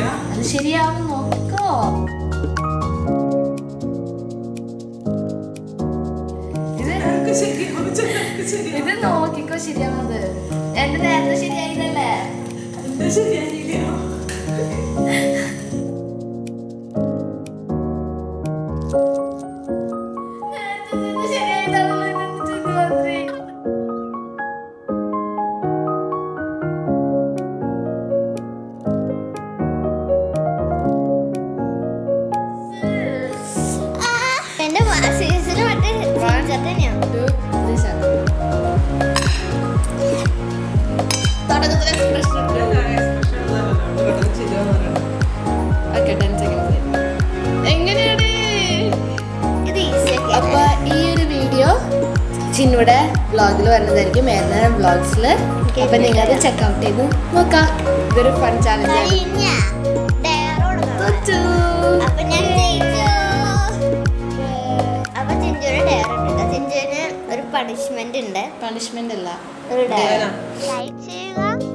അത് ശരിയാവും നോക്കോ ഇത് ഇത് നോക്കിക്കോ ശരിയാവുന്നത് എന്റെ നേരത്തെ ശരിയായില്ലല്ലേ നേരത്തെ ഇത് ശരിയായതാണല്ലോ ഇത് ഇത് മാത്രമേ. എന്റെ സീസണ് മറ്റേ ജിഞ്ചർ തന്നെയാണ് Two, three, seven. തുടക്കത്തിൽ expression ഇട്ടു. Okay, ten seconds ആയി. എങ്ങനെയാണ് ഇത് ഈസിയൊക്കെ അപ്പൊ ഈ ഒരു വീഡിയോ ചിന്നുടെ വ്ളോഗിൽ വരുന്നതായിരിക്കും ഏതാണ് വ്ളോഗ്സിൽ അപ്പൊ നിങ്ങൾ അത് ചെക്കൗട്ട് ചെയ്ത് നോക്കാം ഇതൊരു ഫൺ ചാലഞ്ച് ആണ് കഴിഞ്ഞ ഡയറോട് തൊച്ചു. അപ്പൊ ഞാൻ ജയിച്ചു അപ്പൊ ചിഞ്ചുവിന് ഡയർ ഉണ്ട് കേട്ടോ ചിഞ്ചുവിന് ഒരു പണിഷ്മെന്റ് ഉണ്ട് പണിഷ്മെന്റ് അല്ല ഒരു ഡയർ Dare. ലൈക്ക് ചെയ്യുക